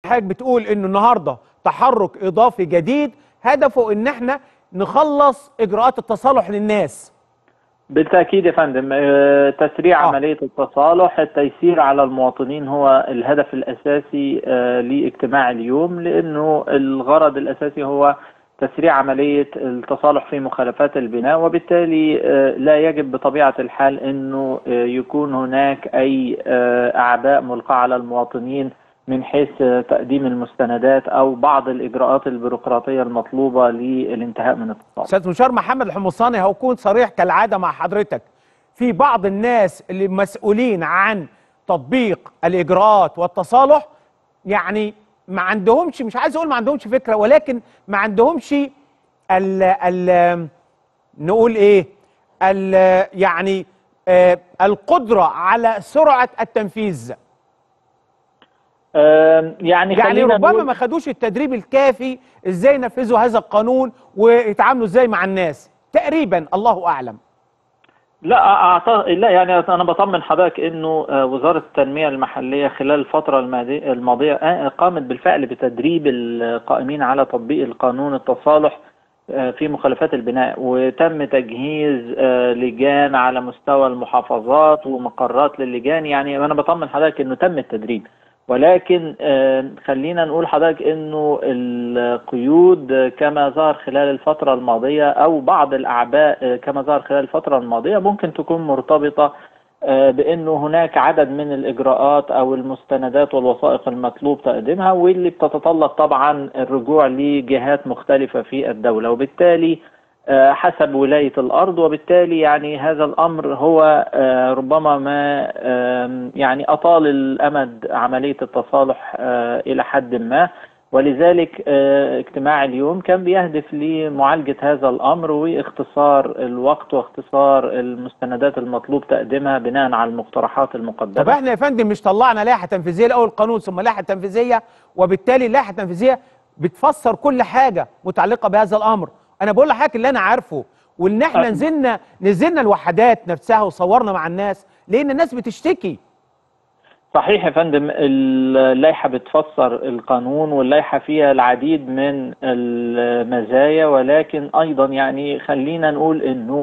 حضرتك بتقول انه النهارده تحرك اضافي جديد هدفه ان احنا نخلص اجراءات التصالح للناس بالتأكيد يا فندم آه، تسريع آه. عملية التصالح التيسير على المواطنين هو الهدف الأساسي آه، لاجتماع اليوم لأنه الغرض الأساسي هو تسريع عملية التصالح في مخالفات البناء وبالتالي آه، لا يجب بطبيعة الحال أنه آه، يكون هناك أي آه، أعباء ملقاة على المواطنين من حيث آه، تقديم المستندات أو بعض الإجراءات البيروقراطية المطلوبة للانتهاء من التصالح استاذ مشار محمد الحمصاني هكون صريح كالعاده مع حضرتك في بعض الناس اللي مسؤولين عن تطبيق الاجراءات والتصالح يعني ما عندهمش مش عايز اقول ما عندهمش فكره ولكن ما عندهمش ال ال نقول ايه ال يعني آه القدره على سرعه التنفيذ آه، يعني يعني خلينا ربما نقول- ما خدوش التدريب الكافي ازاي ينفذوا هذا القانون ويتعاملوا ازاي مع الناس تقريبا الله اعلم لا أعتقد لا يعني أنا بطمن حضرتك إنه آه، وزارة التنمية المحلية خلال الفترة الماضي- الماضية آه، قامت بالفعل بتدريب القائمين على تطبيق القانون التصالح آه، في مخالفات البناء وتم تجهيز آه، لجان على مستوى المحافظات ومقرات للجان يعني أنا بطمن حضرتك إنه تم التدريب ولكن آه، خلينا نقول حضرتك انه القيود آه، كما ظهر خلال الفترة الماضية او بعض الاعباء آه، كما ظهر خلال الفترة الماضية ممكن تكون مرتبطة آه، بانه هناك عدد من الاجراءات او المستندات والوثائق المطلوب تقديمها واللي بتتطلب طبعا الرجوع لجهات مختلفة في الدولة وبالتالي آه، حسب ولاية الأرض وبالتالي يعني هذا الأمر هو آه، ربما ما آم، يعني أطال الأمد عملية التصالح آه، إلى حد ما ولذلك آه، اجتماع اليوم كان بيهدف لمعالجة هذا الأمر واختصار الوقت واختصار المستندات المطلوب تقديمها بناء على المقترحات المقدمة طب احنا يا فندم مش طلعنا لائحه تنفيذيه الاول قانون ثم لائحه تنفيذيه وبالتالي اللائحه التنفيذيه بتفسر كل حاجه متعلقه بهذا الامر انا بقول لحضرتك اللي انا عارفه وان احنا أه. نزلنا نزلنا الوحدات نفسها وصورنا مع الناس لان الناس بتشتكي صحيح يا فندم اللائحة بتفسر القانون واللائحة فيها العديد من المزايا ولكن أيضا يعني خلينا نقول إنه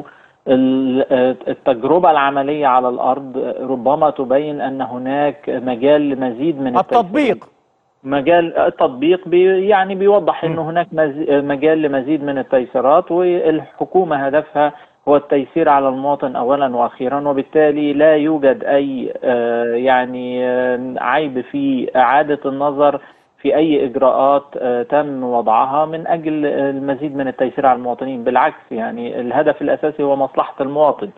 ال- التجربة العملية على الأرض ربما تبين أن هناك مجال لمزيد من التطبيق مجال التطبيق بي يعني بيوضح انه هناك مز- مجال لمزيد من التيسيرات والحكومه هدفها هو التيسير على المواطن اولا واخيرا وبالتالي لا يوجد اي آه، يعني آه، عيب في اعاده النظر في اي اجراءات آه، تم وضعها من اجل المزيد من التيسير على المواطنين بالعكس يعني الهدف الاساسي هو مصلحه المواطن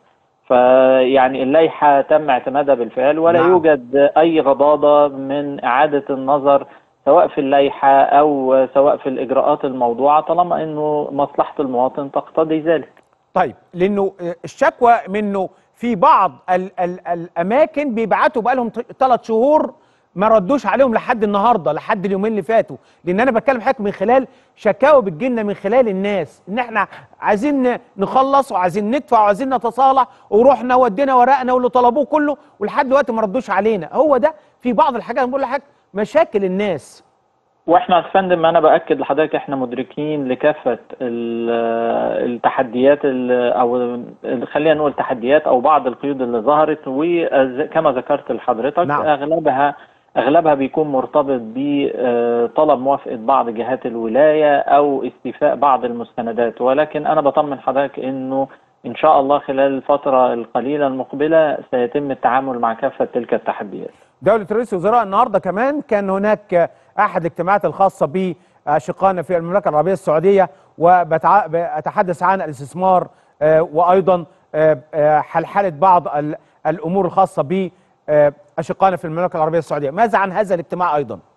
فيعني اللائحة تم اعتمادها بالفعل ولا نعم. يوجد أي غضاضة من إعادة النظر سواء في اللائحة أو سواء في الإجراءات الموضوعة طالما أنه مصلحة المواطن تقتضي ذلك طيب لانه آه، الشكوى منه في بعض ال ال الاماكن بيبعتوا بقالهم ثلاث شهور ما ردوش عليهم لحد النهارده لحد اليومين اللي فاتوا لان انا بتكلم حضرتك من خلال شكاوى بتجيلنا من خلال الناس ان احنا عايزين ن- نخلص وعايزين ندفع وعايزين نتصالح ورحنا ودينا ورقنا واللي طلبوه كله ولحد دلوقتي ما ردوش علينا هو ده في بعض الحاجات أنا بقول لحضرتك مشاكل الناس واحنا يا فندم انا باكد لحضرتك احنا مدركين لكافه ال- التحديات ال- او ال- خلينا نقول تحديات او بعض القيود اللي ظهرت وكما ذكرت لحضرتك نعم. اغلبها اغلبها بيكون مرتبط بطلب موافقه بعض جهات الولايه او استيفاء بعض المستندات ولكن انا بطمن حضرتك انه ان شاء الله خلال الفتره القليله المقبله سيتم التعامل مع كافه تلك التحديات دولة رئيس الوزراء النهارده كمان كان هناك احد الاجتماعات الخاصة باشقائنا في المملكة العربية السعودية وبتحدث عن الاستثمار آه، وايضا آه، آه، حلحلة بعض ال- الامور الخاصة باشقائنا في المملكة العربية السعودية، ماذا عن هذا الاجتماع ايضا؟